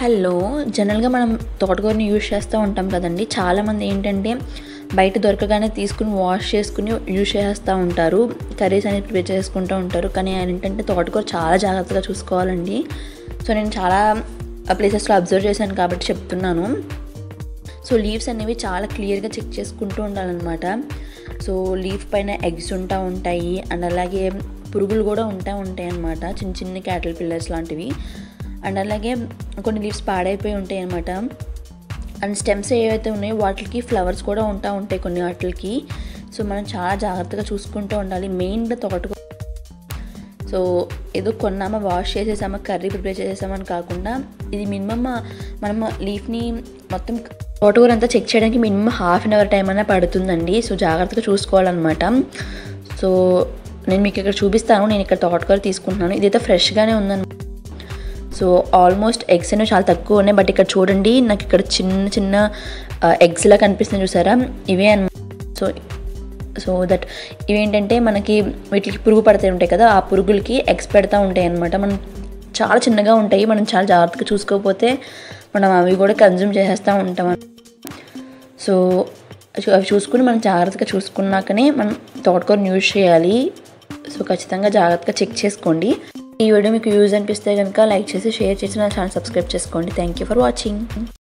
hello జనరల్గా మనం తోటకూరని use చేస్తూ ఉంటాం కదండి చాలామంది ఏంటంటే బయట దొరకగానే తీసుకుని వాష్ చేసుకుని యూజ్ చేస్తూ ఉంటారు కర్రీస్ అనేది ప్రిపేర్ చేసుకుంటూ ఉంటారు కానీ ఆయన ఏంటంటే తోటకూర చాలా జాగ్రత్తగా చూసుకోవాలండి సో నేను చాలా ప్లేసెస్లో అబ్జర్వ్ చేశాను కాబట్టి చెప్తున్నాను సో లీవ్స్ అనేవి చాలా క్లియర్గా చెక్ చేసుకుంటూ ఉండాలన్నమాట సో లీఫ్ పైన ఎగ్స్ ఉంటా ఉంటాయి అండ్ అలాగే పురుగులు కూడా ఉంటా ఉంటాయి అన్నమాట చిన్న చిన్న క్యాటిల్ పిల్లర్స్ లాంటివి అండ్ అలాగే కొన్ని లీవ్స్ పాడైపోయి ఉంటాయి అన్నమాట అండ్ స్టెమ్స్ ఏవైతే ఉన్నాయో వాటికి ఫ్లవర్స్ కూడా ఉంటా ఉంటాయి కొన్ని వాటికి సో మనం చాలా జాగ్రత్తగా చూసుకుంటూ ఉండాలి మెయిన్గా తోటకూర సో ఏదో కొన్నామా వాష్ చేసేసామా కర్రీ ప్రిపేర్ చేసేసామని కాకుండా ఇది మినిమమ్ మనం లీఫ్ని మొత్తం తోటకూర అంతా చెక్ చేయడానికి minimum half an hour time అయినా పడుతుందండి సో జాగ్రత్తగా చూసుకోవాలన్నమాట సో నేను మీకు ఇక్కడ చూపిస్తాను నేను ఇక్కడ తోటకూర తీసుకుంటున్నాను ఇదైతే ఫ్రెష్గానే ఉందన్నమాట సో ఆల్మోస్ట్ ఎగ్స్ అనేవి చాలా తక్కువ ఉన్నాయి బట్ ఇక్కడ చూడండి నాకు ఇక్కడ చిన్న చిన్న ఎగ్స్ లా కనిపిస్తుంది చూసారా ఇవే అనమాట సో సో దట్ ఇవేంటంటే మనకి వీటికి పురుగు పడతాయి ఉంటాయి కదా ఆ పురుగులకి ఎగ్స్ పెడతా ఉంటాయి అనమాట మనం చాలా చిన్నగా ఉంటాయి మనం చాలా జాగ్రత్తగా చూసుకోకపోతే మనం అవి కూడా కన్జ్యూమ్ చేసేస్తూ ఉంటాం సో అవి చూసుకుని మనం జాగ్రత్తగా చూసుకున్నాకనే మనం తోటకూరని యూజ్ చేయాలి సో ఖచ్చితంగా జాగ్రత్తగా చెక్ చేసుకోండి ఈ వీడియో మీకు యూజ్ అనిపిస్తే కనుక లైక్ చేసి షేర్ చేసి నా ఛానల్ సబ్స్క్రైబ్ చేసుకోండి థ్యాంక్ యూ ఫర్ వాచింగ్